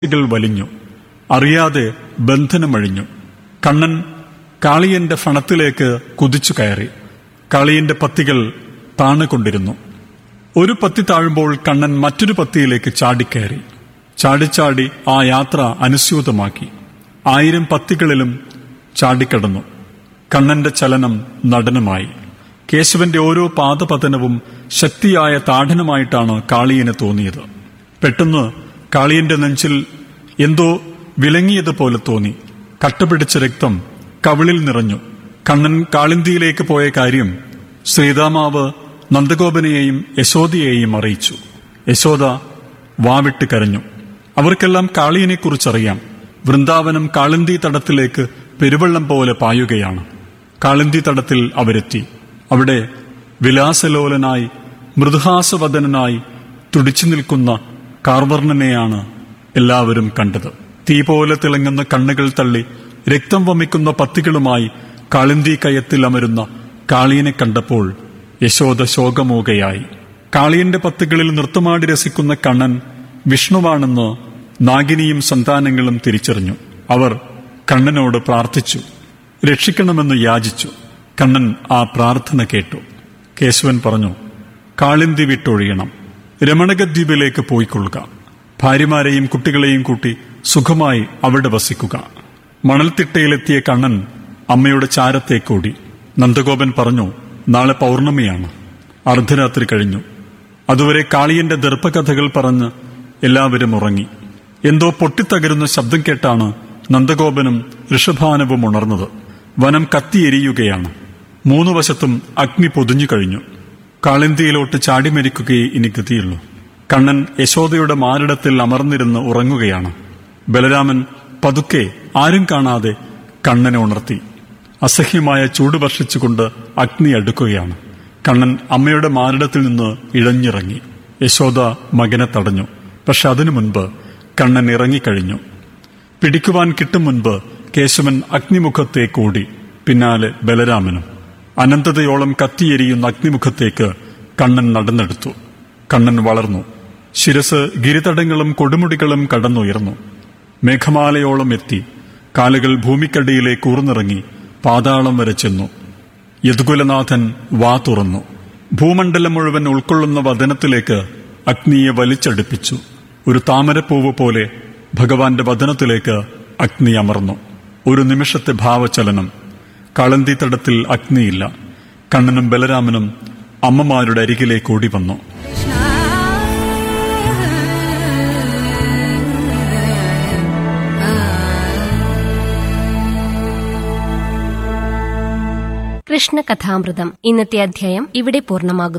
കൾ വലിഞ്ഞു അറിയാതെ ബന്ധനമഴിഞ്ഞു കണ്ണൻ കാളിയന്റെ ഫണത്തിലേക്ക് കുതിച്ചു കയറി കാളിയന്റെ പത്തികൾ താണുകൊണ്ടിരുന്നു ഒരു പത്തി താഴുമ്പോൾ കണ്ണൻ മറ്റൊരു പത്തിയിലേക്ക് ചാടിക്കയറി ചാടിച്ചാടി ആ യാത്ര അനുസ്യൂതമാക്കി ആയിരം പത്തികളിലും ചാടിക്കടന്നു കണ്ണന്റെ ചലനം നടനമായി കേശവന്റെ ഓരോ പാദപതനവും ശക്തിയായ താഠനമായിട്ടാണ് കാളിയന് തോന്നിയത് പെട്ടെന്ന് കാളിയന്റെ നെഞ്ചിൽ എന്തോ വിലങ്ങിയതുപോലെ തോന്നി കട്ടപിടിച്ച രക്തം കവിളിൽ നിറഞ്ഞു കണ്ണൻ കാളിന്തിയിലേക്ക് പോയ കാര്യം ശ്രീതാമാവ് നന്ദഗോപനെയും യശോദയെയും അറിയിച്ചു യശോദ വാവിട്ട് കരഞ്ഞു അവർക്കെല്ലാം കാളിയനെക്കുറിച്ചറിയാം വൃന്ദാവനം കാളിന്തി തടത്തിലേക്ക് പെരുവെള്ളം പോലെ പായുകയാണ് കാളിന്തി തടത്തിൽ അവരെത്തി അവിടെ വിലാസലോലനായി മൃദുഹാസവദനായി തുടിച്ചു നിൽക്കുന്ന കാർവർണനെയാണ് എല്ലാവരും കണ്ടത് തീ പോലെ തിളങ്ങുന്ന കണ്ണുകൾ തള്ളി രക്തം വമിക്കുന്ന പത്തികളുമായി കാളിന്തി കയത്തിൽ അമരുന്ന കാളിയനെ കണ്ടപ്പോൾ യശോദ ശോകമൂകയായി കാളിയന്റെ പത്തുകളിൽ നൃത്തമാടി രസിക്കുന്ന കണ്ണൻ വിഷ്ണുവാണെന്ന് നാഗിനിയും സന്താനങ്ങളും തിരിച്ചറിഞ്ഞു അവർ കണ്ണനോട് പ്രാർത്ഥിച്ചു രക്ഷിക്കണമെന്ന് യാചിച്ചു കണ്ണൻ ആ പ്രാർത്ഥന കേട്ടു കേശവൻ പറഞ്ഞു കാളിന്തി വിട്ടൊഴിയണം രമണകദ്വീപിലേക്ക് പോയിക്കൊള്ളുക ഭാര്യമാരെയും കുട്ടികളെയും കൂട്ടി സുഖമായി അവിടെ വസിക്കുക മണൽത്തിട്ടയിലെത്തിയ കണ്ണൻ അമ്മയുടെ ചാരത്തേക്കോടി നന്ദഗോപൻ പറഞ്ഞു നാളെ പൗർണമിയാണ് അർദ്ധരാത്രി കഴിഞ്ഞു അതുവരെ കാളിയന്റെ ദർഭകഥകൾ പറഞ്ഞ് എല്ലാവരും ഉറങ്ങി എന്തോ പൊട്ടിത്തകരുന്ന ശബ്ദം കേട്ടാണ് നന്ദഗോപനും ഋഷഭാനവും ഉണർന്നത് വനം കത്തിയെരിയുകയാണ് മൂന്നു വശത്തും അഗ്നി പൊതിഞ്ഞു കഴിഞ്ഞു കാളിന്തിയിലോട്ട് ചാടിമരിക്കുകയേ ഇനി ഗതിയുള്ളൂ കണ്ണൻ യശോദയുടെ മാരിടത്തിൽ അമർന്നിരുന്ന് ഉറങ്ങുകയാണ് ബലരാമൻ പതുക്കെ ആരും കാണാതെ കണ്ണനെ ഉണർത്തി അസഹ്യമായ ചൂട് വർഷിച്ചുകൊണ്ട് അഗ്നി അടുക്കുകയാണ് കണ്ണൻ അമ്മയുടെ മാരിടത്തിൽ നിന്ന് ഇഴഞ്ഞിറങ്ങി യശോദ മകനെ തടഞ്ഞു പക്ഷെ അതിനു മുൻപ് കണ്ണൻ ഇറങ്ങിക്കഴിഞ്ഞു പിടിക്കുവാൻ കിട്ടും മുൻപ് കേശവൻ അഗ്നിമുഖത്തേക്ക് ഓടി പിന്നാലെ ബലരാമനും അനന്തതയോളം കത്തിയെരിയുന്ന അഗ്നിമുഖത്തേക്ക് കണ്ണൻ നടന്നെടുത്തു കണ്ണൻ വളർന്നു ശിരസ് ഗിരിതടങ്ങളും കൊടുമുടികളും കടന്നുയർന്നു മേഘമാലയോളം എത്തി കാലുകൾ ഭൂമിക്കടിയിലേക്ക് ഊർന്നിറങ്ങി പാതാളം വരെ ചെന്നു യദുകുലനാഥൻ വാ തുറന്നു ഭൂമണ്ഡലം മുഴുവൻ ഉൾക്കൊള്ളുന്ന വദനത്തിലേക്ക് അഗ്നിയെ വലിച്ചടുപ്പിച്ചു ഒരു താമരപ്പൂവ് പോലെ ഭഗവാന്റെ വദനത്തിലേക്ക് അഗ്നി അമർന്നു ഒരു നിമിഷത്തെ ഭാവചലനം കളന്തി തടത്തിൽ അഗ്നിയില്ല കണ്ണനും ബലരാമനും അമ്മമാരുടെ അരികിലേക്ക് ഓടി വന്നു കൃഷ്ണകഥാമൃതം ഇന്നത്തെ അധ്യായം ഇവിടെ പൂർണ്ണമാകുന്നു